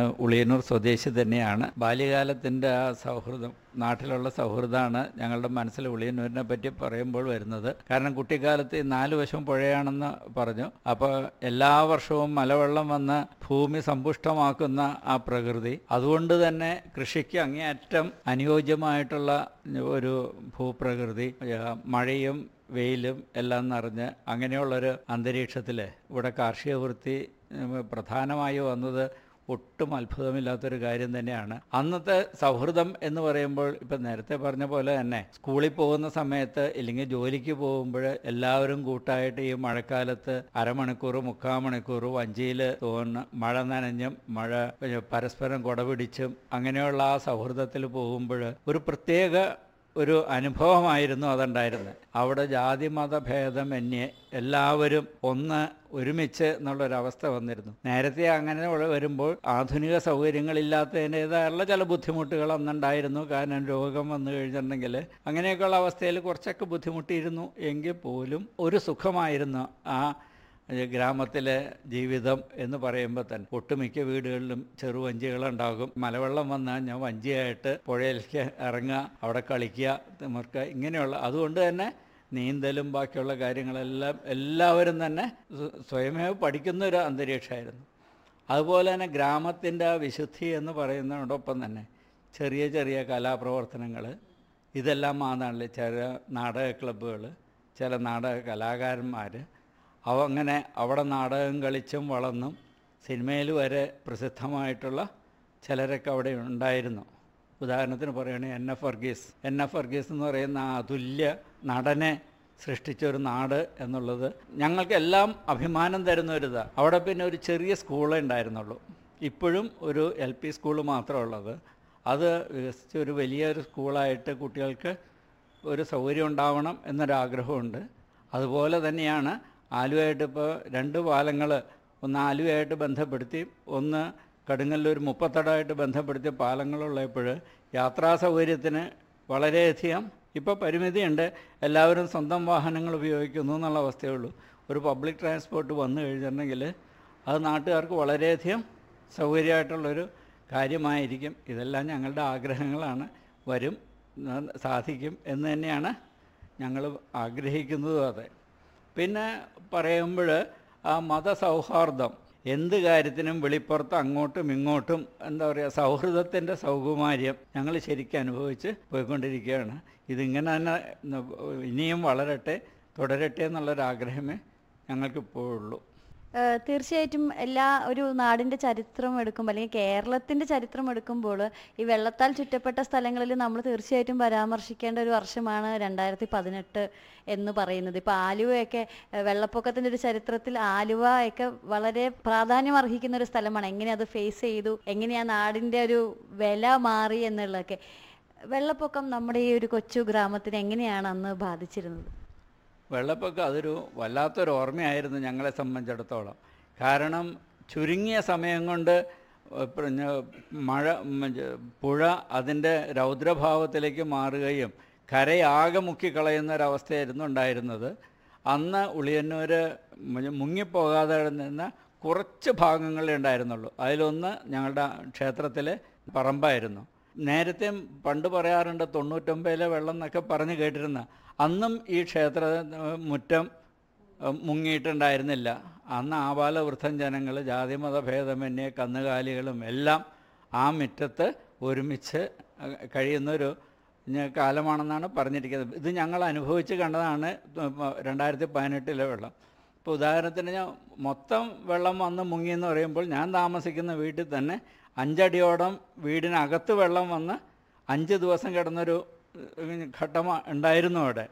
ഉളിയന്നൂർ സ്വദേശി തന്നെയാണ് ബാല്യകാലത്തിൻ്റെ ആ സൗഹൃദം നാട്ടിലുള്ള സൗഹൃദമാണ് ഞങ്ങളുടെ മനസ്സിൽ ഉളിയന്നൂരിനെ പറ്റി പറയുമ്പോൾ വരുന്നത് കാരണം കുട്ടിക്കാലത്ത് ഈ നാല് വശം പുഴയാണെന്ന് പറഞ്ഞു അപ്പോൾ എല്ലാ വർഷവും മലവെള്ളം വന്ന് ഭൂമി സമ്പുഷ്ടമാക്കുന്ന ആ പ്രകൃതി അതുകൊണ്ട് തന്നെ കൃഷിക്ക് അങ്ങേയറ്റം അനുയോജ്യമായിട്ടുള്ള ഒരു ഭൂപ്രകൃതി ആ, മഴയും വെയിലും എല്ലാം നിറഞ്ഞ് അങ്ങനെയുള്ളൊരു അന്തരീക്ഷത്തിൽ ഇവിടെ കാർഷിക വൃത്തി ഉം, പ്രധാനമായി വന്നത് ഒട്ടും അത്ഭുതമില്ലാത്തൊരു കാര്യം തന്നെയാണ് അന്നത്തെ സൗഹൃദം എന്ന് പറയുമ്പോൾ ഇപ്പം നേരത്തെ പറഞ്ഞ പോലെ തന്നെ സ്കൂളിൽ പോകുന്ന സമയത്ത് ഇല്ലെങ്കിൽ ജോലിക്ക് പോകുമ്പോൾ എല്ലാവരും കൂട്ടായിട്ട് ഈ മഴക്കാലത്ത് അരമണിക്കൂർ മുക്കാൽ മണിക്കൂർ വഞ്ചിയിൽ തോന്നുന്ന മഴ നനഞ്ഞും മഴ പരസ്പരം കുടപിടിച്ചും അങ്ങനെയുള്ള ആ സൗഹൃദത്തിൽ പോകുമ്പോൾ ഒരു പ്രത്യേക ഒരു അനുഭവമായിരുന്നു അതുണ്ടായിരുന്നത് അവിടെ ജാതി മത ഭേദമന്യേ എല്ലാവരും ഒന്ന് ഒരുമിച്ച് എന്നുള്ളൊരവസ്ഥ വന്നിരുന്നു നേരത്തെ അങ്ങനെ ഉള്ള വരുമ്പോൾ ആധുനിക സൗകര്യങ്ങളില്ലാത്തതിൻ്റെതായുള്ള ചില ബുദ്ധിമുട്ടുകൾ അന്നുണ്ടായിരുന്നു കാരണം രോഗം വന്നു കഴിഞ്ഞിട്ടുണ്ടെങ്കിൽ അങ്ങനെയൊക്കെയുള്ള അവസ്ഥയിൽ കുറച്ചൊക്കെ ബുദ്ധിമുട്ടിയിരുന്നു എങ്കിൽ പോലും ഒരു സുഖമായിരുന്നു ആ ഗ്രാമത്തിലെ ജീവിതം എന്ന് പറയുമ്പോൾ തന്നെ ഒട്ടുമിക്ക വീടുകളിലും ചെറുവഞ്ചികളുണ്ടാകും മലവെള്ളം വന്നാൽ ഞാൻ വഞ്ചിയായിട്ട് പുഴയിലേക്ക് ഇറങ്ങുക അവിടെ കളിക്കുക തിമിർക്കുക ഇങ്ങനെയുള്ള അതുകൊണ്ട് തന്നെ നീന്തലും ബാക്കിയുള്ള കാര്യങ്ങളെല്ലാം എല്ലാവരും തന്നെ സ്വ- സ്വയമേ പഠിക്കുന്ന ഒരു അന്തരീക്ഷമായിരുന്നു അതുപോലെ തന്നെ ഗ്രാമത്തിൻ്റെ ആ വിശുദ്ധി എന്ന് പറയുന്നതോടൊപ്പം തന്നെ ചെറിയ ചെറിയ കലാപ്രവർത്തനങ്ങൾ ഇതെല്ലാം മാതാണല്ലേ ചില നാടക ക്ലബ്ബുകൾ ചില നാടക കലാകാരന്മാർ അവ അങ്ങനെ അവിടെ നാടകം കളിച്ചും വളർന്നും സിനിമയിൽ വരെ പ്രസിദ്ധമായിട്ടുള്ള ചിലരൊക്കെ അവിടെ ഉണ്ടായിരുന്നു ഉദാഹരണത്തിന് പറയുകയാണെങ്കിൽ N F Varghese N F Varghese എന്ന് പറയുന്ന ആ അതുല്യ നടനെ സൃഷ്ടിച്ച ഒരു നാട് എന്നുള്ളത് ഞങ്ങൾക്കെല്ലാം അഭിമാനം തരുന്ന ഒരു ഇതാണ് അവിടെ പിന്നെ ഒരു ചെറിയ സ്കൂളേ ഉണ്ടായിരുന്നുള്ളൂ ഇപ്പോഴും ഒരു എൽ പി സ്കൂൾ മാത്രമുള്ളത് അത് വികസിച്ച് ഒരു വലിയൊരു സ്കൂളായിട്ട് കുട്ടികൾക്ക് ഒരു സൗകര്യം ഉണ്ടാവണം എന്നൊരാഗ്രഹമുണ്ട് അതുപോലെ തന്നെയാണ് ആലുവയായിട്ട് ഇപ്പോൾ രണ്ട് പാലങ്ങൾ ഒന്ന് ആലുവയായിട്ട് ബന്ധപ്പെടുത്തി ഒന്ന് കടുങ്ങല്ലൂർ മുപ്പത്തടായിട്ട് ബന്ധപ്പെടുത്തിയ പാലങ്ങളുള്ളപ്പോൾ യാത്രാ സൗകര്യത്തിന് വളരെയധികം ഇപ്പോൾ പരിമിതിയുണ്ട് എല്ലാവരും സ്വന്തം വാഹനങ്ങൾ ഉപയോഗിക്കുന്നു എന്നുള്ള അവസ്ഥയേ ഉള്ളൂ ഒരു പബ്ലിക് ട്രാൻസ്പോർട്ട് വന്നു കഴിഞ്ഞിട്ടുണ്ടെങ്കിൽ അത് നാട്ടുകാർക്ക് വളരെയധികം സൗകര്യമായിട്ടുള്ളൊരു കാര്യമായിരിക്കും ഇതെല്ലാം ഞങ്ങളുടെ ആഗ്രഹങ്ങളാണ് വരും ന- സാധിക്കും എന്ന് തന്നെയാണ് ഞങ്ങൾ ആഗ്രഹിക്കുന്നതും അതെ പിന്നെ പറയുമ്പോൾ ആ മതസൗഹാർദ്ദം എന്ത് കാര്യത്തിനും വെളിപ്പുറത്ത് അങ്ങോട്ടും ഇങ്ങോട്ടും എന്താ പറയുക സൗഹൃദത്തിൻ്റെ സൗകുമാര്യം ഞങ്ങൾ ശരിക്കും അനുഭവിച്ച് പോയിക്കൊണ്ടിരിക്കുകയാണ് ഇതിങ്ങനെ തന്നെ ന- ഇനിയും വളരട്ടെ തുടരട്ടെ എന്നുള്ളൊരാഗ്രഹമേ ഞങ്ങൾക്കിപ്പോഴുള്ളൂ ഏഹ് തീർച്ചയായിട്ടും എല്ലാ ഒരു നാടിന്റെ ചരിത്രം എടുക്കുമ്പോൾ അല്ലെങ്കിൽ കേരളത്തിന്റെ ചരിത്രം എടുക്കുമ്പോൾ ഈ വെള്ളത്താൽ ചുറ്റപ്പെട്ട സ്ഥലങ്ങളിൽ നമ്മൾ തീർച്ചയായിട്ടും പരാമർശിക്കേണ്ട ഒരു വർഷമാണ് രണ്ടായിരത്തി പതിനെട്ട് എന്ന് പറയുന്നത് ഇപ്പൊ ആലുവയൊക്കെ ഏഹ് വെള്ളപ്പൊക്കത്തിന്റെ ഒരു ചരിത്രത്തിൽ ആലുവ ഒക്കെ വളരെ പ്രാധാന്യം അർഹിക്കുന്ന ഒരു സ്ഥലമാണ് എങ്ങനെ അത് ഫേസ് ചെയ്തു എങ്ങനെ ആ നാടിന്റെ ഒരു വില മാറി എന്നുള്ളതൊക്കെ വെള്ളപ്പൊക്കം നമ്മുടെ ഈ ഒരു കൊച്ചു ഗ്രാമത്തിന് എങ്ങനെയാണ് അന്ന് ബാധിച്ചിരുന്നത് വെള്ളപ്പൊക്കം അതൊരു വല്ലാത്തൊരു ഓർമ്മയായിരുന്നു ഞങ്ങളെ സംബന്ധിച്ചിടത്തോളം കാരണം ചുരുങ്ങിയ സമയം കൊണ്ട് പിന്നെ മഴ ഉം, ജ- പുഴ അതിൻ്റെ രൗദ്രഭാവത്തിലേക്ക് മാറുകയും കരയാകെ മുക്കിക്കളയുന്ന ഒരവസ്ഥയായിരുന്നു ഉണ്ടായിരുന്നത് അന്ന് ഉളിയന്നൂർ മു- മുങ്ങിപ്പോകാതെ നിന്ന കുറച്ച് ഭാഗങ്ങളേ ഉണ്ടായിരുന്നുള്ളൂ അതിലൊന്ന് ഞങ്ങളുടെ ക്ഷേത്രത്തിലെ പറമ്പായിരുന്നു നേരത്തെ പണ്ട് പറയാറുണ്ട് തൊണ്ണൂറ്റൊമ്പതിലെ വെള്ളം എന്നൊക്കെ പറഞ്ഞ് കേട്ടിരുന്ന അന്നും ഈ ക്ഷേത്ര ഏഹ്, മുറ്റം ഏഹ്, മുങ്ങിയിട്ടുണ്ടായിരുന്നില്ല അന്ന് ആബാലവൃദ്ധം ജനങ്ങൾ ജാതിമത ഭേദമന്യേ കന്നുകാലികളും എല്ലാം ആ മുറ്റത്ത് ഒരുമിച്ച് ഏഹ്, കഴിയുന്നൊരു ഞ- കാലമാണെന്നാണ് പറഞ്ഞിരിക്കുന്നത് ഇത് ഞങ്ങൾ അനുഭവിച്ച് കണ്ടതാണ് രണ്ടായിരത്തി പതിനെട്ടിലെ വെള്ളം ഇപ്പോൾ ഉദാഹരണത്തിന് ഞാൻ മൊത്തം വെള്ളം വന്ന് മുങ്ങി എന്ന് പറയുമ്പോൾ ഞാൻ താമസിക്കുന്ന വീട്ടിൽ തന്നെ അഞ്ചടിയോളം വീടിനകത്ത് വെള്ളം വന്ന് അഞ്ച് ദിവസം കിടന്നൊരു ഏഹ്, ഘട്ടം ഉണ്ടായിരുന്നു അവിടെ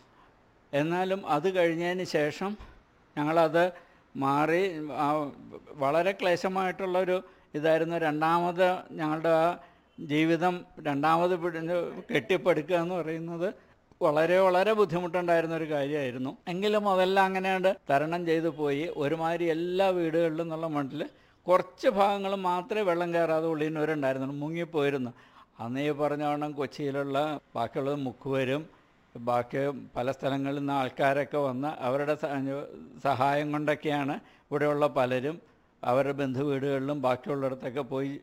എന്നാലും അത് കഴിഞ്ഞതിന് ശേഷം ഞങ്ങളത് മാറി ആ വളരെ ക്ലേശമായിട്ടുള്ളൊരു ഇതായിരുന്നു രണ്ടാമത് ഞങ്ങളുടെ ആ ജീവിതം രണ്ടാമത് പിടിഞ്ഞ് കെട്ടിപ്പടുക്കുക എന്ന് പറയുന്നത് വളരെ വളരെ ബുദ്ധിമുട്ടുണ്ടായിരുന്ന ഒരു കാര്യമായിരുന്നു എങ്കിലും അതെല്ലാം അങ്ങനെയാണ്ട് തരണം ചെയ്തു പോയി ഒരുമാതിരി എല്ലാ വീടുകളിലും എന്നുള്ള മട്ടിൽ കുറച്ച് ഭാഗങ്ങൾ മാത്രമേ വെള്ളം കയറാതെ ഉള്ളിനവരുണ്ടായിരുന്നുള്ളൂ മുങ്ങിപ്പോയിരുന്നു അന്ന് ഈ പറഞ്ഞോണം കൊച്ചിയിലുള്ള ബാക്കിയുള്ളത് മുക്കുവരും ബാക്കി പല സ്ഥലങ്ങളിൽ നിന്ന് ആൾക്കാരൊക്കെ വന്ന് അവരുടെ സ- സഹായം കൊണ്ടൊക്കെയാണ് ഇവിടെയുള്ള പലരും അവരുടെ ബന്ധുവീടുകളിലും ബാക്കിയുള്ളിടത്തൊക്കെ പോയി